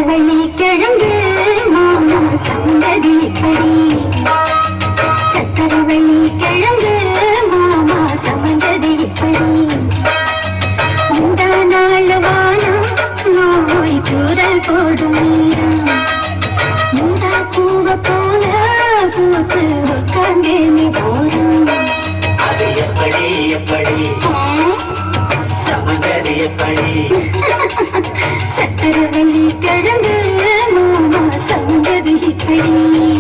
சக்கரவள்ளி கிழங்கு மாமா சந்ததி இப்படி சக்கரவள்ளி கிழங்கு மாமா சமந்தது இப்படி இந்த நாள் வானம் நோய் தூரல் போடும் நேரம் இந்த பூவ போல பூத்து உட்கார்ந்து நீ போதும் அது எப்படி எப்படி சமந்தது எப்படி சக்கரவள்ளி கிழங்கு மாமா சந்ததி இப்படி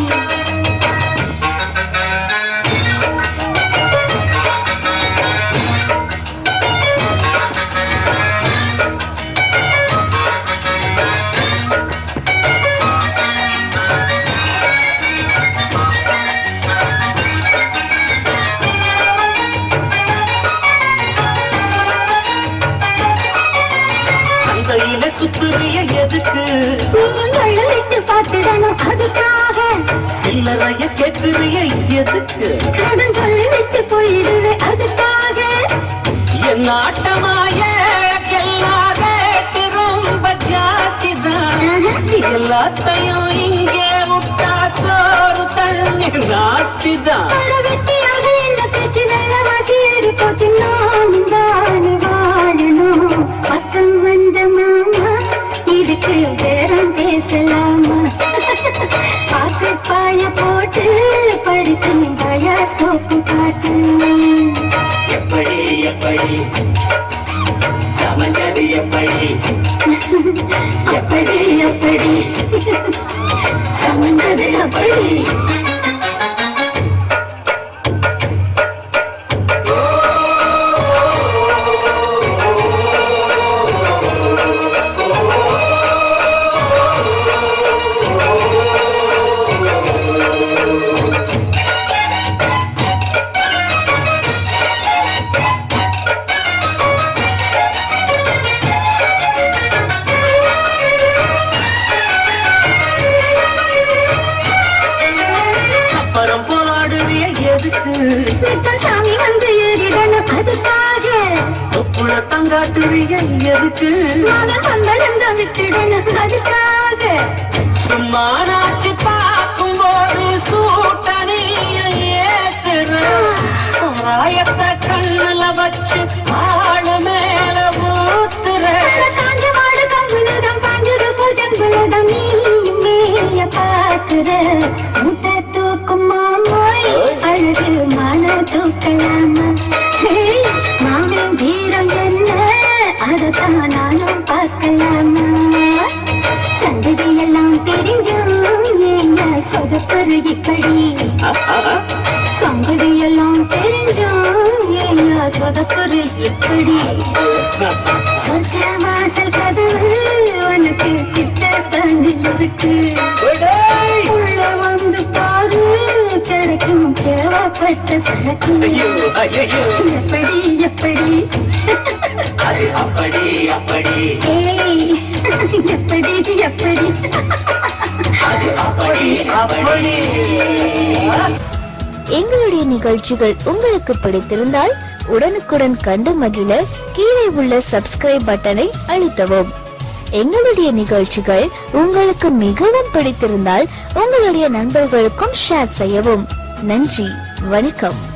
சந்தையில சுத்துறிய எதுக்கு நீயும் கள்ள விட்டு பார்த்துடணும் அதுக்காக சில்லறைய கேட்கிறிய எதுக்கு கடன் சொல்லி விட்டு போயிடுவேன் அதுக்காக என் ஆட்டமாய எல்லா ரேட்டு ரொம்ப ஜாஸ்தி தான் எல்லாத்தையும் இங்கே விட்டா சோறு தண்ணி நாஸ்தி தான் பல வெட்டியாக என்ன பேச்சு நல்ல வாசியேறி போச்சு நானும் தானே வாழணும் பக்கம் வந்த மாமா இதுக்கு பேரம் பேசலாமா பாக்கெட் பாய போட்டு படுக்கும் பயாஸ்கோப்பு காட்டு எப்படி எப்படி சமந்தது எப்படி எப்படி எப்படி சமந்தது அப்படி சப்பரம் போலாடுறிய எதுக்கு நித்தம் சாமி வந்து ஏறிடணும் அதுக்காக தொப்புள தங்காட்டுறிய எதுக்கு மகன் வந்தனந்த விட்டுடணும் அதுக்காக சும்மா நாச்சு பார்க்கும் போது சூட்டணிய ஏத்துற சோராயத்தை கண்ணுல வச்சு ஆளு மேல ஊத்துற காஞ்ச மாடு கம்புலதம் பாஞ்சது பூஜங்குலதம் நீயும் மேய பாக்குற முட்டை தூக்கும் மாமோய் அழகு மான தூக்கலாமா ஹேய், மாமன் வீரம் என்ன அதத்தான் நானும் பார்க்கலாமா சந்ததி எல்லாம் தெரிஞ்சும் ஏங்க சொதப்பரு இப்படி சங்கதி எல்லாம் தெரிஞ்சும் ஏங்க சொதப்பரு இப்படி சொர்க்க வாசல் கதவு உனக்கு கிட்ட தண்ணில் இருக்கு உள்ள வந்து பாரு கிடைக்கும் தேவைப்பட்ட சரக்கு ஐயோ ஐயோ எப்படி எப்படி அது அப்படி அப்படி ஏய் எப்படி எப்படி அது அப்படி அப்படி எங்களுடைய நிகழ்ச்சிகள் உங்களுக்கு பிடித்திருந்தால் உடனுக்குடன் கண்டு மகிழ கீழே உள்ள சப்ஸ்கிரைப் பட்டனை அழுத்தவும் எங்களுடைய நிகழ்ச்சிகள் உங்களுக்கு மிகவும் பிடித்திருந்தால் உங்களுடைய நண்பர்களுக்கும் ஷேர் செய்யவும் நன்றி வணக்கம்